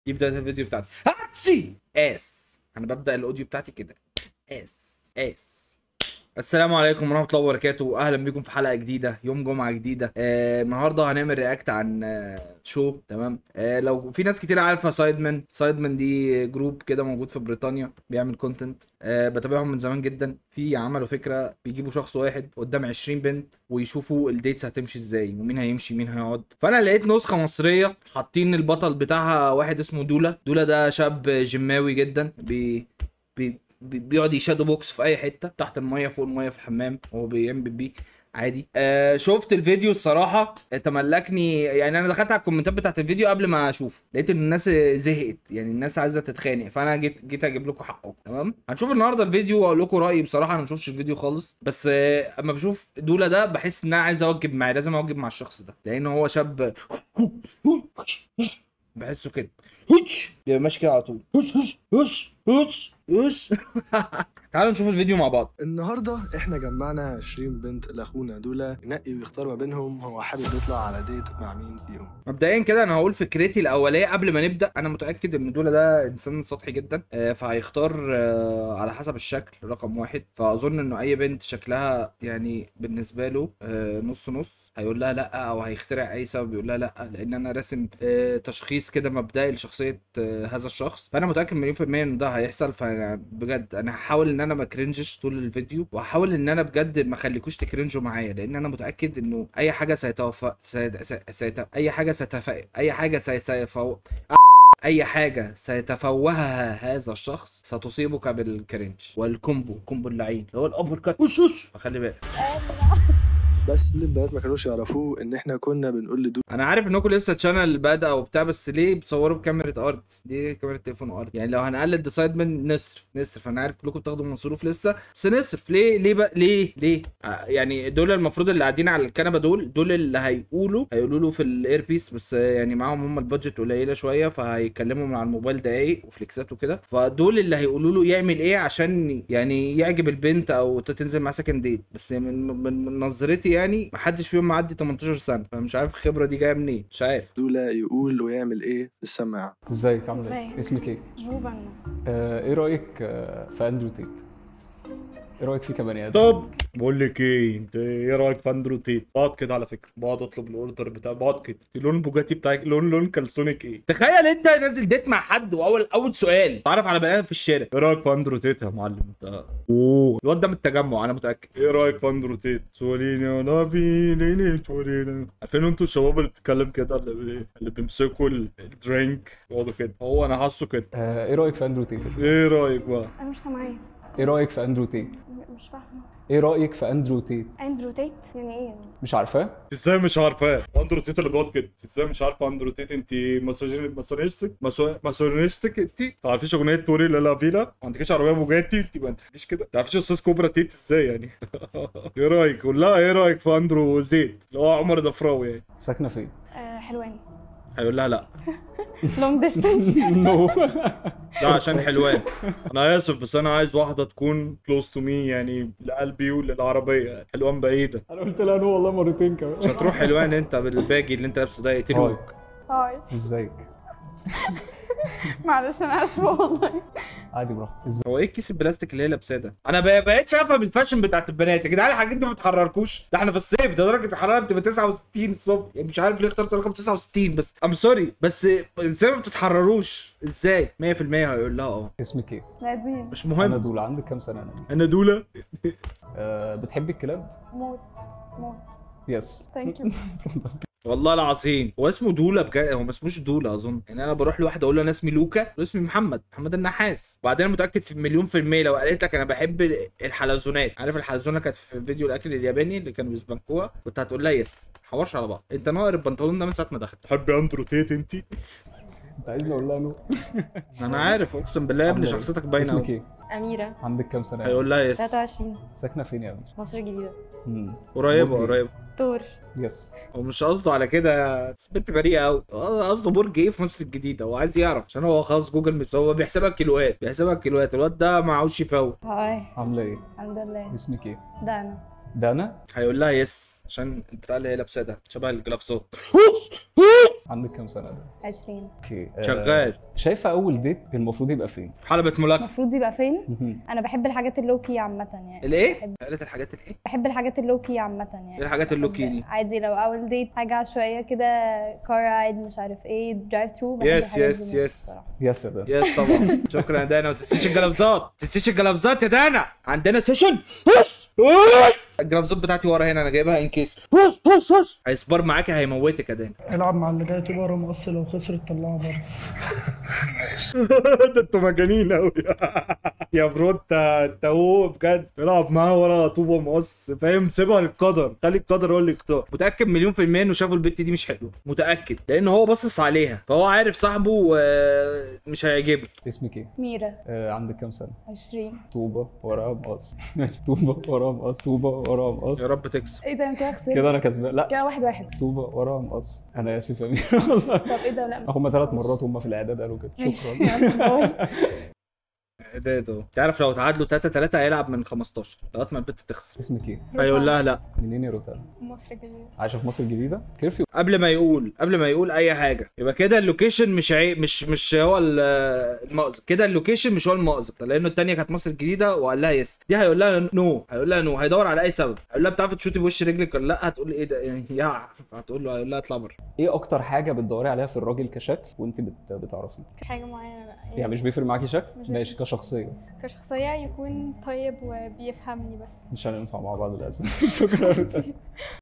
دي بدايه الفيديو بتاعتي هاتشي اس انا ببدا الاوديو بتاعتي كده اس اس السلام عليكم ورحمه الله وبركاته اهلا بكم في حلقه جديده يوم جمعه جديده آه النهارده هنعمل رياكت عن آه شو تمام آه لو في ناس كتير عارفه سايدمان سايدمان دي جروب كده موجود في بريطانيا بيعمل كونتنت آه بتابعهم من زمان جدا في عملوا فكره بيجيبوا شخص واحد قدام 20 بنت ويشوفوا الديتس هتمشي ازاي ومين هيمشي مين هيقعد فانا لقيت نسخه مصريه حاطين البطل بتاعها واحد اسمه دولا دولا ده شاب جماوي جدا بي بي بي- بيقعد يشادو بوكس في اي حته تحت الميه فوق الميه في الحمام هو بيعمل بيه عادي آه شفت الفيديو الصراحه تملكني يعني انا دخلت على الكومنتات بتاعت الفيديو قبل ما اشوف لقيت ان الناس زهقت يعني الناس عايزه تتخانق فانا جيت جيت اجيب لكم حقكم تمام هنشوف النهارده الفيديو واقول لكم رايي بصراحه انا ما شفتش الفيديو خالص بس آه اما بشوف دولا ده بحس ان انا عايز اوجب معاه لازم اوجب مع الشخص ده لان هو شاب بحسه كده هوش بيبقى ماشي كده على طول هوش هوش هوش هوش هوش تعالوا نشوف الفيديو مع بعض النهارده احنا جمعنا 20 بنت لاخونا دول ينقي ويختار ما بينهم هو حابب يطلع على ديت مع مين فيهم مبدئيا كده انا هقول فكرتي الاوليه قبل ما نبدا انا متاكد ان دولا ده انسان سطحي جدا آه، فهيختار آه، على حسب الشكل رقم واحد فاظن انه اي بنت شكلها يعني بالنسبه له آه، نص نص هيقول لها لا او هيخترع اي سبب يقول لها لا لان انا راسم آه، تشخيص كده مبدئي لشخصيه آه، هذا الشخص فانا متاكد مليون في الميه ان ده هيحصل فبجد انا هحاول ان انا ما كرنجش طول الفيديو وهحاول ان انا بجد ما اخليكوش تكرنجوا معايا لان انا متاكد انه اي حاجه سيتوفى سيت... سيت... سيت... اي حاجه ستف... اي حاجه سيتفو... اي حاجه سيتفوهها هذا الشخص ستصيبك بالكرنج والكومبو كومبو اللعين اللي هو الابر كات وش وش فخلي بالك بس اللي البنات ما كانوش يعرفوه ان احنا كنا بنقول لدول انا عارف انكم لسه تشانل بادئه وبتاع بس ليه بتصوروا بكاميرا ارض دي كاميرا تليفون ارض يعني لو هنقلد ديسايدمنت نصرف نصرف انا عارف كلكم بتاخدوا مصروف لسه بس نصرف ليه ليه بقى ليه ليه آه، يعني دول المفروض اللي قاعدين على الكنبه دول دول اللي هيقولوا هيقولوا له في الاير بيس بس آه، يعني معاهم هم البادجت قليله شويه فهيتكلموا من على الموبايل دقايق وفليكسات وكده فدول اللي هيقولوا له يعمل ايه عشان يعني يعجب البنت او تنزل معاه سكند ديت بس من من من نظرتي يعني محدش فيهم معدي 18 سنه فمش عارف الخبره دي جايه منين مش عارف يقول ويعمل ايه في السماعه ازيك عامل ازيك؟ ايه؟ اسمك ايه؟ جوفانا آه ايه رايك آه في اندرو تيت؟ ايه رايك فيه كبني ادم؟ طب بقول لك ايه انت ايه رايك في اندرو تيت بقعد كده على فكره بقعد اطلب الاوردر بتاع بقعد كده لون البوجاتي بتاعك لون لون كلسونك ايه تخيل انت نازل ديت مع حد واول اول سؤال تعرف على بني ادم في الشارع ايه رايك في اندرو تيت يا معلم انت اوه الواد ده من التجمع انا متاكد ايه رايك في اندرو تيت سولينا لافي ليني سولينا عارفين انتوا الشباب اللي بتتكلم كده اللي, بي... اللي بيمسكوا ال- الدرينك يقعدوا كده هو انا حاسه كده آه ايه رايك في اندرو تيت؟ ايه رايك بقى انا مش سامعاه ايه رايك في اندرو تيت؟ م- مش فاهمه ايه رايك في اندرو تيت؟ اندرو تيت يعني ايه مش عارفاه؟ ازاي مش عارفاه اندرو تيت اللي بيقعد كده ازاي مش عارفه اندرو تيت انت مساجين مسونيستك مسو- مسونيستك انت ما تعرفيش اغنيه توري لا فيلا ما عندكيش عربيه بوجاتي انت ما تعرفيش كده ما تعرفيش استاذ كوبرا تيت ازاي يعني ايه رايك قول لها ايه رايك في اندرو زيت اللي هو عمر ضفراوي يعني ساكنه فين؟ آه حلوان هيقول لها لا لونج ديستانس نو ده عشان حلوان انا اسف بس انا عايز واحده تكون كلوز تو مي يعني لقلبي وللعربيه حلوان بعيده انا قلت لها نو والله مرتين كمان مش هتروح حلوان انت بالباجي اللي انت لابسه ده هاي يقتلوك هاي ازيك؟ معلش انا اسفه والله عادي براحتك ازيك؟ هو ايه الكيس البلاستيك اللي هي لابساه ده انا ب- بقيت افهم الفاشن بتاعت البنات يا جدعان الحاجات دي ما بتحرركوش ده احنا في الصيف ده درجه الحراره بتبقى 69 الصبح يعني مش عارف ليه اخترت رقم 69 بس ام سوري بس ازاي ما بتتحرروش ازاي 100% هيقول لها اه اسمك ايه؟ نادين مش انا مهم دول عندك كام سنه انا؟ انا دوله آه بتحبي الكلاب؟ موت موت يس ثانك يو والله العظيم هو اسمه دولا بجد هو ما اسموش دولا اظن يعني انا بروح لواحد اقول له انا اسمي لوكا اقول له اسمي محمد محمد النحاس وبعدين أنا متاكد في مليون في الميه لو قالت لك انا بحب الحلزونات عارف الحلزونه كانت في فيديو الاكل الياباني اللي كانوا بيسبنكوها كنت هتقول لها يس ما حورش على بعض انت ناقر البنطلون ده من ساعه ما دخلت تحبي اندرو تيت انت انت عايزني اقول لها نو؟ انا عارف اقسم بالله يا ابني عاملة إيه؟ شخصيتك باينه اسمك أوي. ايه؟ اميره عندك كام سنه؟ هيقول لها يس 23 ساكنه فين يا ابني؟ مصر الجديده مم. قريبه برج إيه؟ قريبه تور يس هو مش قصده على كده بس بنت بريئه قوي قصده برج ايه في مصر الجديده هو عايز يعرف عشان هو خلاص جوجل مش هو بيحسبها كيلوات بيحسبها كيلوات الواد ده معهوش يفوت هاي عامله ايه؟ الحمد لله اسمك ايه؟ ده انا دانا؟ هيقول لها يس عشان البتاع اللي هي لابساه ده شبه الجلافزات عندك كام سنه ده 20 اوكي آه، شغال شايفه اول ديت المفروض يبقى فين حلبة ملاكمة المفروض يبقى فين مهم. انا بحب الحاجات اللوكي عامه يعني الايه؟ بحب, قالت الحاجات الايه؟ بحب الحاجات اللوكي عامه يعني ايه الحاجات اللوكي بحب- دي؟ عادي لو اول ديت حاجه عشوائيه كده كار رايد مش عارف ايه درايف ثرو يس يس يس يس يا ده يس طبعا شكرا يا دانا وتنسيش الجلافزات تنسيش الجلافزات يا دانا عندنا سيشن هس هس. الجلافزات بتاعتي ورا هنا انا جايبها ان كيس هس هس هس هيسبار معاكي هيموتك يا دانا العب مع اللي جاي بره مقص لو خسرت طلعها بره ده انتوا مجانين قوي يا برو انت انت هو بجد العب معاه ورا طوبه مقص فاهم سيبها للقدر خلي القدر هو اللي يختار متاكد مليون في الميه انه شافوا البت دي مش حلوه متاكد لان هو باصص عليها فهو عارف صاحبه آه، مش هيعجبه اسمك ايه ميرا آه عندك كام سنه 20 طوبه وراها مقص طوبه وراها مقص طوبه وراها مقص يا رب تكسب ايه ده انت خسرت كده انا كسبان لا كده واحد واحد طوبه وراها مقص انا اسف يا امير والله طب ايه ده لا هم ثلاث مرات هم في الاعداد قالوا كده ماشي. شكرا اعداد اهو تعرف لو تعادلوا 3 3 هيلعب من 15 لغايه ما البت تخسر اسمك ايه؟ هيقول لها لا منين يا روتانا؟ مصر الجديدة عايشه في مصر الجديده؟ كيرفيو قبل ما يقول قبل ما يقول اي حاجه يبقى كده اللوكيشن مش عي... مش مش هو ال- المأزق كده اللوكيشن مش هو المأزق لانه التانية كانت مصر الجديده وقال لها يس دي هيقول لها نو هيقول لها نو هيدور على اي سبب هيقول لها بتعرفي تشوتي بوش رجلك ولا لا هتقول ايه ده يا هتقول له هيقول لها اطلع بره ايه اكتر حاجه بتدوري عليها في الراجل كشكل وانت بت... بتعرفي؟ حاجة معينة لا يعني مش بيفرق معاكي شكل؟ مش ماشي كشخصيه كشخصية يكون طيب وبيفهمني بس مش هننفع مع بعض للاسف شكرا يا روتانا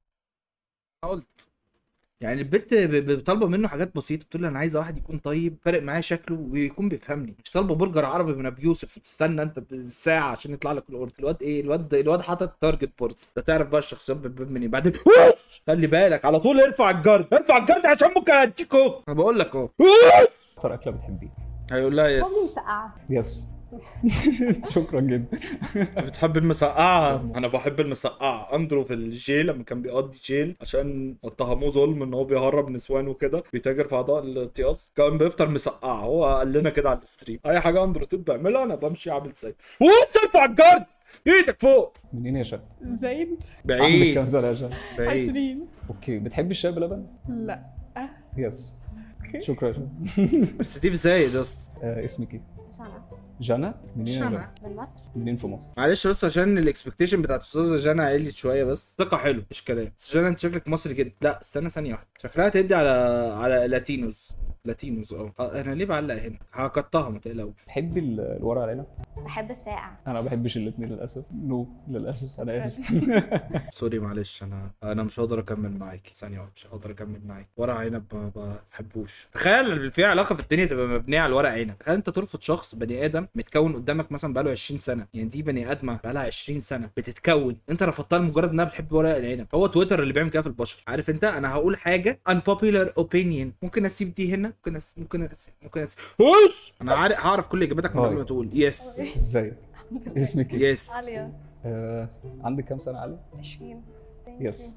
قلت يعني البت ب- ب- طالبه منه حاجات بسيطه بتقول له انا عايزه واحد يكون طيب فارق معايا شكله ويكون بيفهمني مش طالبه برجر عربي من ابي يوسف وتستنى انت بالساعه عشان يطلع لك الاوردر الواد ايه الواد الواد حاطط تارجت بورد ده تعرف بقى الشخصيات بتبان منين بعدين خلي بالك على طول ارفع الجرد ارفع الجرد عشان ممكن اديك اهو انا بقول لك اهو اكتر اكله بتحبيها؟ هيقول لها امي يس مسقعه يس شكرا جدا انت بتحب المسقعه انا بحب المسقعه اندرو في الجيل لما كان بيقضي جيل عشان اتهموه ظلم ان هو بيهرب نسوان وكده بيتاجر في اعضاء الطياس كان بيفطر مسقعه هو قال لنا كده على الستريم اي حاجه اندرو تيت بيعملها انا بمشي اعمل زي وانت ارفع الجرد ايدك فوق منين يا شاب؟ زين عندك بعيد كام سنه يا شاب؟ بعيد عشرين اوكي بتحبي الشاي بلبن؟ لا يس شكرا يا شاب بس دي في زايد يا اسطى آه اسمك ايه؟ سنة جنى منين يا جنى؟ من مصر منين في مصر؟ معلش بس عشان الاكسبكتيشن بتاعت استاذه جانا عليت شويه بس ثقه حلو مش كلام بس جانا انت شكلك مصري جدا لا استنى ثانيه واحده شكلها تدي على على لاتينوز لاتينوز اه آه، انا ليه بعلق هنا هقطها ما تقلقوش تحبي ال- الورق العنب؟ بحب الساقع انا ما بحبش الاثنين للاسف نو للاسف انا اسف سوري معلش انا انا مش هقدر اكمل معاكي ثانيه واحده مش هقدر اكمل معاكي ورق عنب ما بحبوش تخيل في علاقه في الدنيا تبقى مبنيه على ورق عنب تخيل انت ترفض شخص بني ادم متكون قدامك مثلا بقاله 20 سنه يعني دي بني ادمه بقالها 20 سنه بتتكون انت رفضتها لمجرد انها بتحب ورق العنب هو تويتر اللي بيعمل كده في البشر عارف انت انا هقول حاجه unpopular opinion ممكن اسيب دي هنا ممكن أسيب ممكن أسيب ممكن اسيب هوش انا عارف هعرف كل اجاباتك من قبل ما تقول يس ازاي؟ اسمك ايه؟ يس عالية آه عندك كام سنه علي؟ 20 يس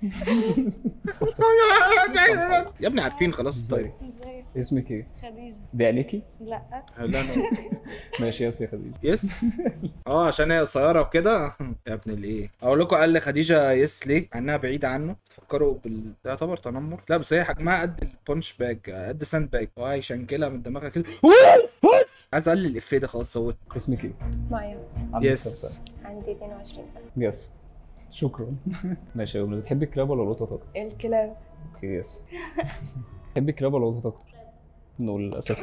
يا ابني عارفين خلاص طيب ازاي؟ ازاي اسمك ايه؟ خديجة دي عينيكي؟ لا لا أنا- ماشي يس يا خديجه يس اه عشان هي قصيره وكده يا ابن الايه اقول لكم قال لخديجه يس ليه مع انها بعيده عنه تفكروا بال ده يعتبر تنمر لا بس هي حجمها قد البونش باج قد ساند باج وهو هيشنكلها من دماغها كده عايز اقلل الافيه ده خلاص صوت اسمك ايه؟ مايا عندك يس. كام سنة؟ عندي 22 سنة يس شكرا ماشي يا أمنية، بتحبي الكلاب ولا القطط اكتر؟ الكلاب اوكي يس بتحبي الكلاب ولا القطط اكتر؟ نقول للاسف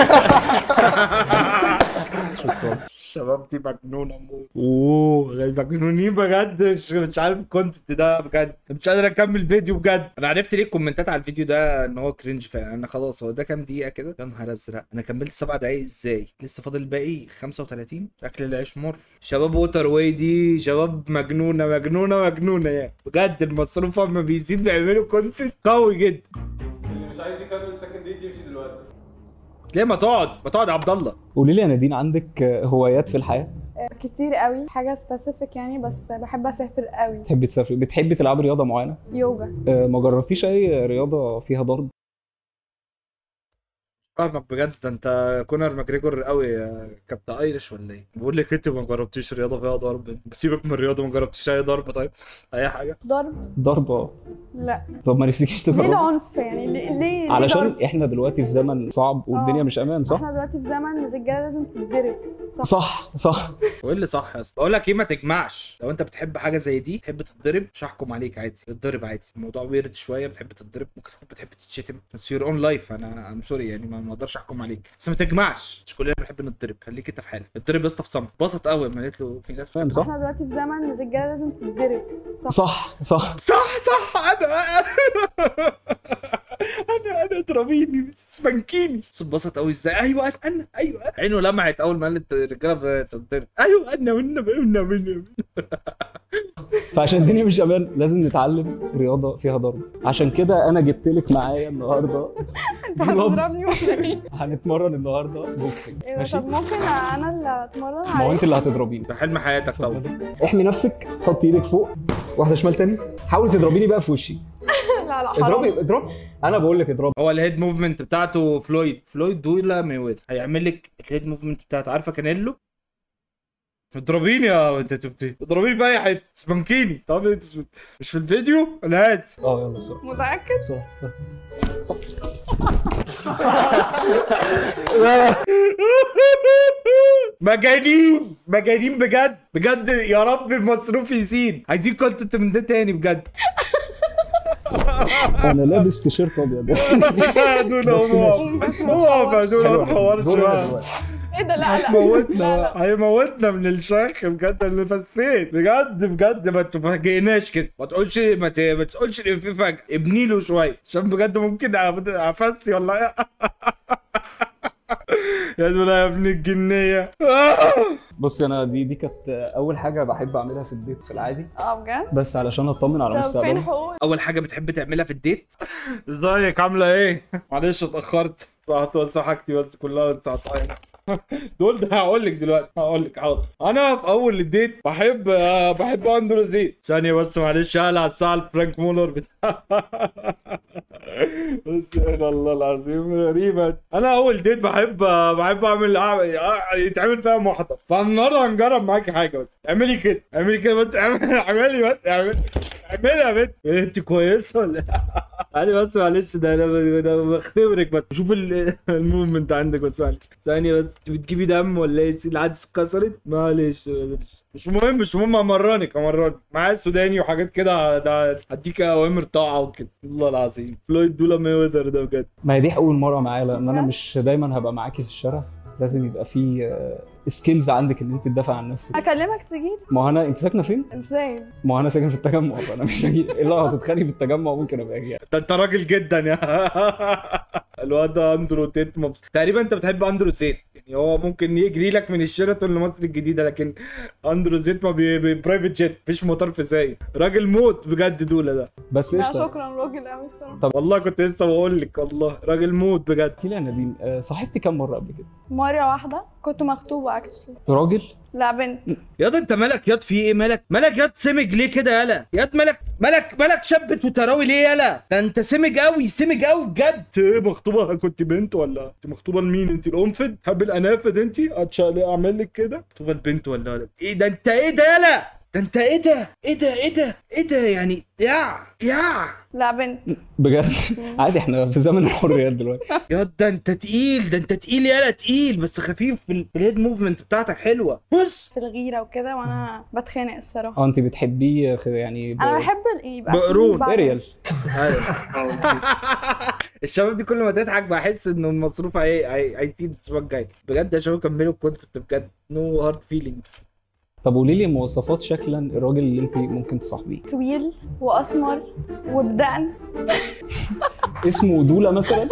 شكرا الشباب دي مجنونه موت اوه مجنونين بجد مش مش عارف الكونتنت ده بجد مش قادر اكمل فيديو بجد انا عرفت ليه الكومنتات على الفيديو ده ان هو كرنج فعلا انا خلاص هو ده كام دقيقه كده يا نهار ازرق انا كملت سبع دقايق ازاي لسه فاضل باقي 35 اكل العيش مر شباب ووتر واي دي شباب مجنونه مجنونه مجنونه يعني بجد المصروف اما بيزيد بيعملوا كونتنت قوي جدا اللي مش عايز يكمل سكند ديت يمشي دلوقتي ليه ما تقعد ما تقعد يا عبد الله قولي لي يا نادين عندك هوايات في الحياه؟ كتير قوي حاجة سبيسيفيك يعني بس بحب اسافر قوي بتحبي تسافري بتحبي تلعبي رياضه معينه؟ يوجا آه، ما جربتيش اي رياضه فيها ضرب؟ فاهمك بجد ده انت كونر ماجريجور قوي يا كابتن ايرش ولا ايه؟ بقول لك انت ما جربتيش رياضه فيها ضرب بسيبك من الرياضه ما جربتيش اي ضرب طيب اي حاجه ضرب ضربه لا طب ما نفسكيش ليه تضرب العنف يعني ليه ليه ليه علشان ضرب؟ احنا دلوقتي في زمن صعب والدنيا اه. مش امان صح؟ احنا دلوقتي في زمن الرجاله لازم تتضرب صح صح صح وايه اللي صح يا اسطى؟ بقول لك ايه ما تجمعش لو انت بتحب حاجه زي دي تحب تتضرب مش هحكم عليك عادي تتضرب عادي الموضوع ويرد شويه بتحب تتضرب ممكن تكون بتحب تتشتم اتس يور اون لايف انا ام سوري يعني ما ما اقدرش احكم عليك بس ما تجمعش مش كلنا بنحب نتضرب خليك انت في حالك اتضرب يا اسطى في صمت بسط قوي لما قالت له في ناس فاهم بتحب- صح؟ احنا دلوقتي في زمن الرجاله لازم تتضرب صح صح صح صح صح انا انا انا اضربيني سبنكيني بس اتبسط قوي ازاي ايوه انا انا ايوه عينه لمعت اول ما قالت الرجاله بتتضرب ايوه انا والنبي والنبي والنبي. فعشان الدنيا مش امان لازم نتعلم رياضه فيها ضرب عشان كده انا جبت لك معايا النهارده انت gloves. هتضربني ولا ايه؟ هنتمرن النهارده بوكسنج ايه ده ماشي طب ممكن انا اللي اتمرن ما هو عليه انت اللي هتضربيني ده حلم حياتك طبعا اتفضلي. احمي نفسك حطي ايدك فوق واحده شمال تاني حاولي تضربيني بقى في وشي لا لا حرام اضربي اضرب انا بقول لك اضربي هو الهيد موفمنت بتاعته فلويد فلويد دولا ميويذر هيعمل لك الهيد موفمنت بتاعته عارفه كانيلو اضربيني يا انت تبتي اضربيني في اي حته سبنكيني طب انت اسم- مش في الفيديو انا هات اه يلا بسرعه متاكد بسرعه بسرعه مجانين مجانين بجد بجد يا رب المصروف يزيد عايزين كونتنت من ده تاني بجد انا لابس تيشيرت ابيض دول بس هو هو دول ما تحورش دول بقى. دلوقتي. ايه ده لا لا هيموتنا هيموتنا من الشيخ بجد اللي فسيت بجد بجد ما تفاجئناش كده ما تقولش ما, ت... ما تقولش الإفيه فجأة ابني له شويه عشان بجد ممكن أف- افسي ولا ايه يا دول يا ابن الجنيه بص انا دي دي كانت اول حاجه بحب اعملها في الديت في العادي اه بجد بس علشان اطمن على طب فين مستقبلي حقوق اول حاجه بتحب تعملها في الديت ازيك عامله ايه معلش اتاخرت ساعه توزع حاجتي بس كلها بس هتعين دول ده هقول لك دلوقتي هقول لك حاضر انا في اول الديت بحب آه، بحب اندرو زيت ثانيه بس معلش هلا على الساعه الفرانك مولر بتاع بس يا الله العظيم غريبة انا اول ديت بحب بحب اعمل أعمل- يتعمل فيها محضر فالنهارده هنجرب معاكي حاجه بس اعملي كده اعملي كده بس اعملي اعملي بس اعملي اعملي يا بنت إيه، انت كويسه ولا إيه؟ يعني بس معلش ده انا ده بختبرك بس شوف ال- الموفمنت عندك بس معلش ثانيه بس انت بتجيبي دم ولا ايه العدس اتكسرت معلش مش مهم مش مهم امرنك امرنك معايا السوداني وحاجات كده ده هديك اوامر طاعه وكده والله العظيم فلويد دولا ميوذر ده بجد ما هي دي اول مره معايا لان انا مش دايما هبقى معاكي في الشارع لازم يبقى في سكيلز عندك ان انت تدافع عن نفسك اكلمك تيجي ما هو انا انت ساكنه فين؟ ازاي ما هو انا ساكن في التجمع فانا مش هجي الا لو هتتخانقي في التجمع ممكن ابقى اجي ده انت راجل جدا يا الواد ده اندرو تيت مبس... تقريبا انت بتحب اندرو زيت يعني هو ممكن يجري لك من الشيراتون لمصر الجديده لكن اندرو زيت ما بي... بي... برايفت جيت مفيش مطار في زي راجل موت بجد دوله ده بس لا قشطه شكرا راجل قوي الصراحه والله كنت لسه بقول لك والله راجل موت بجد احكي لي يا نادين آه، صاحبتي كام مره قبل كده؟ مره واحده كنت مخطوبه اكشلي راجل؟ لا بنت ياض انت مالك ياض في ايه مالك مالك ياض سمج ليه كده يالا ياض مالك مالك مالك شبت وتراوي ليه يالا ده انت سمج قوي سمج قوي بجد انت ايه مخطوبه كنت بنت ولا انت مخطوبه لمين انت الانفد تحب الانافد انت هتشال اعمل لك كده مكتوبه البنت ولا ولا ايه ده انت ايه ده يالا ده انت ايه ده ايه ده ايه ده ايه ده يعني يا يا لا بنت بجد عادي احنا في زمن الحريات دلوقتي يا ده انت تقيل ده انت تقيل يالا تقيل بس خفيف في, ال- في الهيد موفمنت بتاعتك حلوه بص في الغيره وكده وانا بتخانق الصراحه اه انت بتحبيه خ- يعني ب... انا بحب ال- يبقى في بقرون. balance. اريال الشباب دي كل ما تضحك بحس انه المصروف هي- هي- هيزيد الاسبوع الجاي بجد يا شباب كملوا الكونتنت بجد نو هارد فيلينجز طب قولي لي مواصفات شكلا الراجل اللي انت ممكن تصاحبيه طويل واسمر وبدقن اسمه دولا مثلا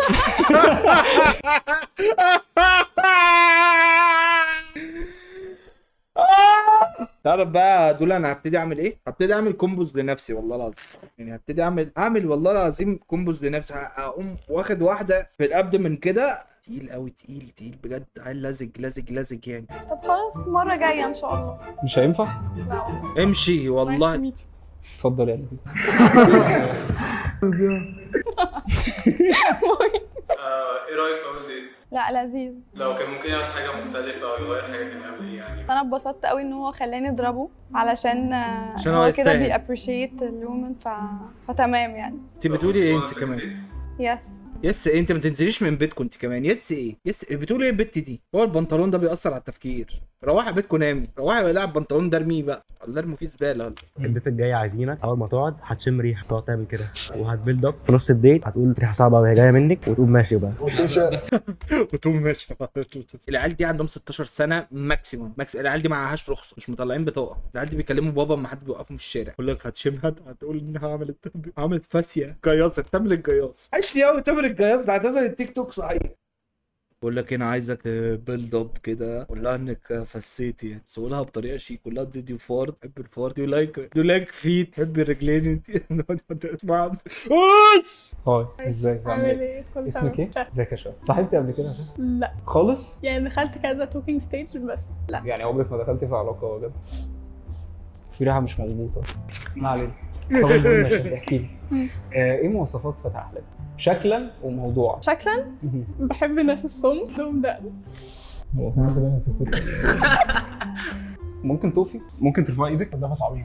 تعرف بقى دول انا هبتدي اعمل ايه؟ هبتدي اعمل كومبوز لنفسي والله العظيم يعني هبتدي اعمل اعمل والله العظيم كومبوز لنفسي هقوم واخد واحده في الابد من كده تقيل قوي تقيل تقيل بجد عيل لزج لزج لزج يعني طب خلاص المره جايه ان شاء الله مش هينفع لا والله امشي والله اتفضل يا نادين آه، ايه رايك في اول ديت؟ لا لذيذ لو كان ممكن يعمل حاجه مختلفه او يغير حاجه كان يعمل ايه يعني؟ انا اتبسطت قوي ان هو خلاني اضربه علشان آه، عشان هو هو كده يستاهل. بي appreciate الومن ف... فتمام يعني انت بتقولي ايه انت كمان يس يس إيه؟ انت ما تنزليش من بيتكم انت كمان يس ايه يس بتقولي ايه البت دي هو البنطلون ده بيأثر على التفكير روحي بيتكم نامي روحي العب بنطلون ده ارميه بقى الله ارمي فيه زباله ولا الديت الجاي عايزينك اول ما تقعد هتشم ريحه تقعد تعمل كده وهتبيلد اب في نص الديت هتقول ريحه صعبه قوي هي جايه منك وتقوم ماشي بقى وتقوم ماشي العيال دي عندهم 16 سنه ماكسيموم ماكس العيال دي معهاش رخصه مش مطلعين بطاقه العيال دي بيكلموا بابا اما حد بيوقفهم في الشارع يقول لك هتشم هت هتقول انها عملت عملت فاسيه جياصه تعمل الجياص عشني قوي تامر الجهاز ده هتنزل التيك توك صحيح بقول لك انا عايزك بيلد اب كده قول لها انك فسيتي يعني بس قولها بطريقه شيك قول لها دي دي فارد تحب الفارد يو لايك يو لايك فيت تحب الرجلين انت اسمع اوس هاي ازيك بعمل عامل ايه؟ ايه كل اسمك ايه؟ سنة. ازيك يا شباب صاحبتي قبل كده يا شباب؟ لا خالص؟ يعني دخلت كذا توكينج ستيج بس لا يعني عمرك ما دخلتي في علاقه بجد؟ في ريحه مش مظبوطه ما علينا طب المهم يا شباب احكي لي مم. آه، ايه مواصفات فتح احلامك؟ شكلا وموضوعا شكلا بحب الناس الصمت دوم ده هو في حد باين في السكة. ممكن توفي؟ ممكن ترفعي ايدك؟ نفس عميق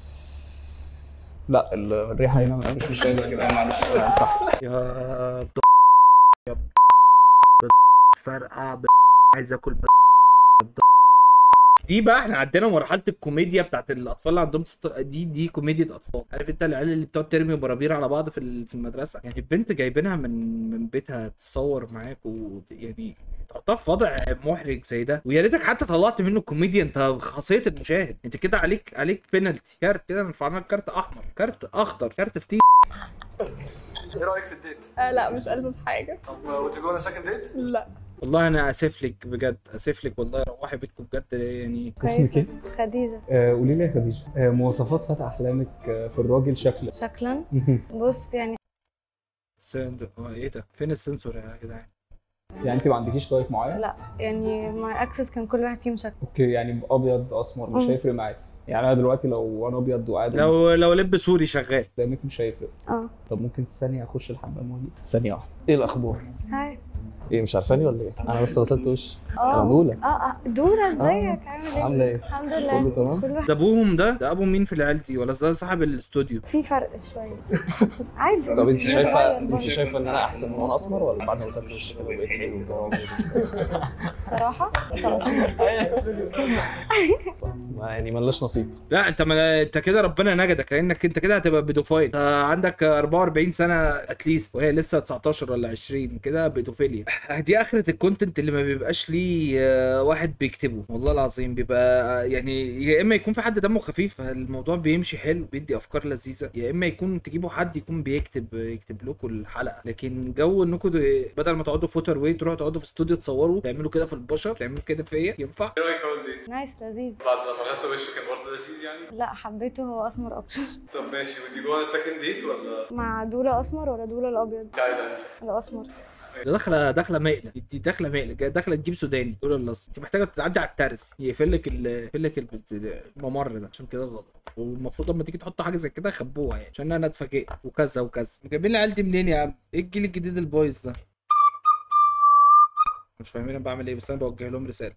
لا ال- الريحه هنا مش مش قادر يا جدعان معلش آه، صح يا ب... يا ب... فرقع ب... عايز اكل ب... دي بقى احنا عندنا مرحله الكوميديا بتاعت الاطفال اللي عندهم ست... دي دي كوميديا اطفال عارف انت العيال اللي بتقعد ترمي برابير على بعض في ال- في المدرسه يعني البنت جايبينها من من بيتها تصور معاك و يعني تحطها في وضع محرج زي ده ويا ريتك حتى طلعت منه كوميديا انت خاصيه المشاهد انت كده عليك عليك بينالتي كارت كده رفعنا لك كارت احمر كارت اخضر كارت فتيل ايه رايك في الديت؟ آه لا مش ألذذ حاجة طب وتجونا سكند ديت؟ لا والله انا اسف لك بجد اسف لك والله روحي بيتكم بجد يعني اسمك ايه؟ خديجة آه، قولي لي يا خديجه آه، مواصفات فتح احلامك آه، في الراجل شكلا شكلا بص يعني سند... هو ايه ده فين السنسور يا جدعان يعني انت ما عندكيش تايب معين؟ لا يعني مع اكسس كان كل واحد فيهم شكل اوكي يعني ابيض اسمر مش مم. هيفرق معاك يعني انا دلوقتي لو انا ابيض وقاعد لو لو لب سوري شغال قدامك مش هيفرق اه طب ممكن ثانيه اخش الحمام واجي ثانيه واحده ايه الاخبار هاي ايه مش عارفاني ولا ايه؟ انا بس غسلت وشي اه انا دولة اه اه دورة ازيك عامل ايه؟ عاملة ايه؟ الحمد لله كله تمام؟ كل واحد ده ابوهم ده ده ابو مين في العيال دي ولا ده صاحب الاستوديو في فرق شوية عادي طب انت شايفه بتغير انت برضه. شايفه ان انا احسن من وانا اسمر ولا بعد ما غسلت وشي كده بقيت حلو كده صراحة خلاص ما يعني ملناش نصيب لا انت ما انت كده ربنا نجدك لانك انت كده هتبقى بيدوفايل انت عندك 44 سنه اتليست وهي لسه 19 ولا 20 كده بيدوفيليا دي اخره الكونتنت اللي ما بيبقاش ليه آه، واحد بيكتبه والله العظيم بيبقى يعني يا اما يكون في حد دمه خفيف فالموضوع بيمشي حلو بيدي افكار لذيذه يا اما يكون تجيبوا حد يكون بيكتب يكتب لكم الحلقه لكن جو انكم د- بدل ما تقعدوا في فوتر وي تروحوا تقعدوا في استوديو تصوروا تعملوا كده في البشر تعملوا كده فيا ينفع ايه رايك في اول ديت؟ نايس لذيذ بعد لما غسل وشه كان برضه لذيذ يعني؟ لا حبيته هو اسمر اكتر طب ماشي وتجونا سكند ديت ولا مع دولة اسمر ولا دولة الابيض انت عايزه انهي؟ الاسمر ده داخله داخله مقله دي داخله مقله جايه داخله تجيب سوداني دول الاصل انت محتاجه تعدي على الترس يقفل لك ال- يقفل لك البت- الممر ده عشان كده غلط والمفروض لما تيجي تحط حاجه زي كده خبوها يعني عشان انا اتفاجئت وكذا وكذا جايبين العيال دي منين يا عم ايه الجيل الجديد البايظ ده مش فاهمين انا بعمل ايه بس انا بوجه لهم رساله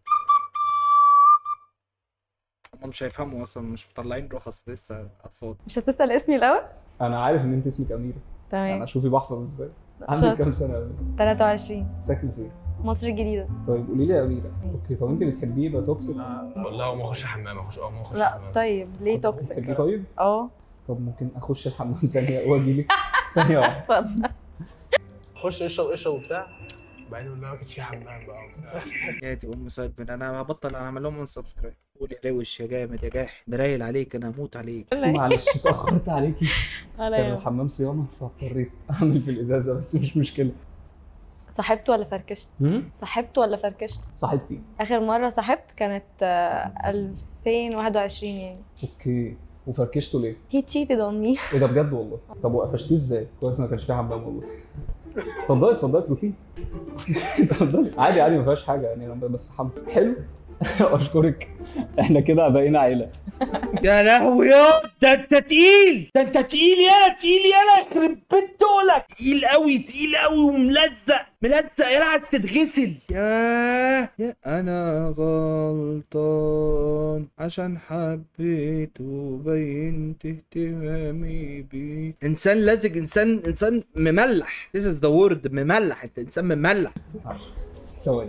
هم مش هيفهموا اصلا مش مطلعين رخص لسه اطفال مش هتسأل اسمي الاول؟ انا عارف ان انت اسمك اميره تمام انا شوفي بحفظ ازاي عندك شاطر. كام سنه يا اميره 23 ساكن فين مصر الجديدة طيب قولي لي يا اميره اوكي طب انت بتحبيه يبقى توكسيك والله ما اخش الحمام اخش اه ما اخش لا طيب ليه توكسيك؟ بتحبيه طيب اه طب ممكن اخش الحمام ثانيه واجي لك ثانيه واحده اتفضل اخش اشرب اشرب وبتاع بعدين اقول لها ما كانش في حمام بقى وبتاع يا دي ام سايد من انا هبطل انا هعمل لهم سبسكرايب قول يا روش يا جامد يا جاحد برايل عليك انا هموت عليك معلش اتاخرت عليكي ولا كان يهمك. الحمام صيانه فاضطريت اعمل في الازازه بس مش مشكله صاحبت ولا فركشت؟ هم؟ صاحبت ولا فركشت؟ صاحبتي اخر مرة صاحبت كانت آه، 2021 يعني اوكي وفركشته ليه؟ he cheated on me ايه ده بجد والله طب وقفشتيه ازاي؟ كويس ما كانش فيه حمام والله اتفضلي اتفضلي بروتين اتفضلي عادي عادي ما فيهاش حاجه يعني انا بس حمام حلو اشكرك احنا كده بقينا عيله يا لهوي يا ده انت تقيل ده انت تقيل يالا تقيل يالا يخرب بيت دولك تقيل قوي تقيل قوي وملزق ملزق يالا عايز تتغسل يا يا انا غلطان عشان حبيت وبينت اهتمامي بيه انسان لزج انسان انسان مملح This is the word مملح انت انسان مملح ثواني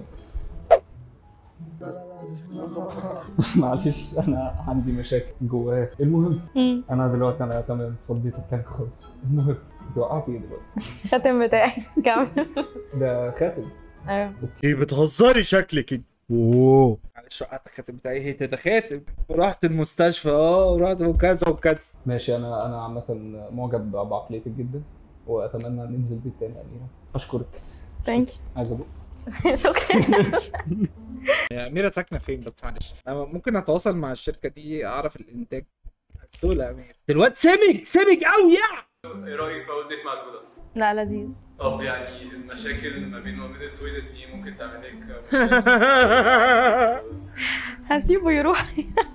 معلش انا عندي مشاكل جوايا المهم مم. انا دلوقتي انا تمام فضيت التانك خالص المهم انت وقعتي ايه دلوقتي الخاتم بتاعي كمل ده خاتم ايوه ايه بتهزري شكلك انت اوه معلش وقعت الخاتم بتاعي ايه ده خاتم رحت المستشفى اه ورحت وكذا وكذا ماشي انا انا عامه معجب بعقليتك جدا واتمنى ننزل بيت تاني يا اميره اشكرك ثانك عايز ابوك يو شكرا يا أميرة ساكنة فين بس معلش أنا ممكن أتواصل مع الشركة دي أعرف الإنتاج سهولة يا أمير دلوقتي سمج سمج أوي يا ايه رايك في اول ديت مع دولا؟ لا لذيذ طب يعني المشاكل ما بينه وبين التويتر دي ممكن تعمل لك مشكله هسيبه يروح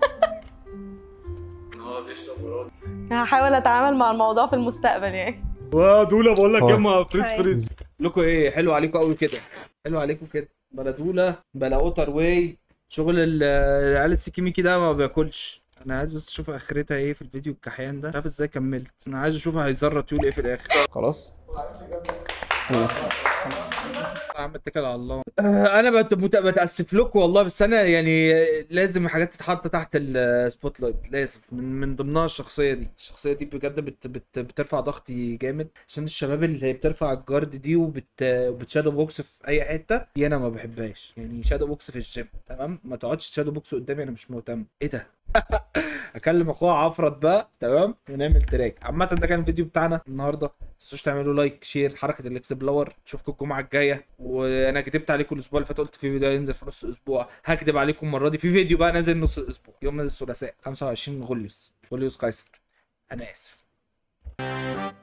ان هو بيشرب مراد هحاول اتعامل مع الموضوع في المستقبل يعني ودولا بقول لك هو- يا اما فريز هاي. فريز لكم إيه حلو عليكم أوي كده حلو عليكم كده بلا دولة بلا أوتر واي شغل ال- العيال السكيميكي ده ما بياكلش أنا عايز بس أشوف آخرتها إيه في الفيديو الكحيان ده مش عارف إزاي كملت أنا عايز أشوف هيزرط يقول إيه في الآخر خلاص يا عم اتكل على الله آه، انا بت- مت- بتاسف لكم والله بس انا يعني لازم حاجات تتحط تحت السبوت لايت لازم من, من ضمنها الشخصيه دي الشخصيه دي بجد بت بت بترفع ضغطي جامد عشان الشباب اللي هي بترفع الجارد دي وبت وبتشادو بوكس في اي حته دي انا ما بحبهاش يعني شادو بوكس في الجيم تمام ما تقعدش تشادو بوكس قدامي انا مش مهتم ايه ده اكلم اخويا عفرت بقى تمام ونعمل تراك عامه ده كان الفيديو بتاعنا النهارده ما تنسوش تعملوا لايك شير حركه الاكسبلور اشوفكم الجمعه الجايه وانا كدبت عليكم الاسبوع اللي فات قلت في فيديو هينزل في نص اسبوع هكدب عليكم المره دي في فيديو بقى نازل نص اسبوع يوم الثلاثاء 25 غوليوس غوليوس قيصر انا اسف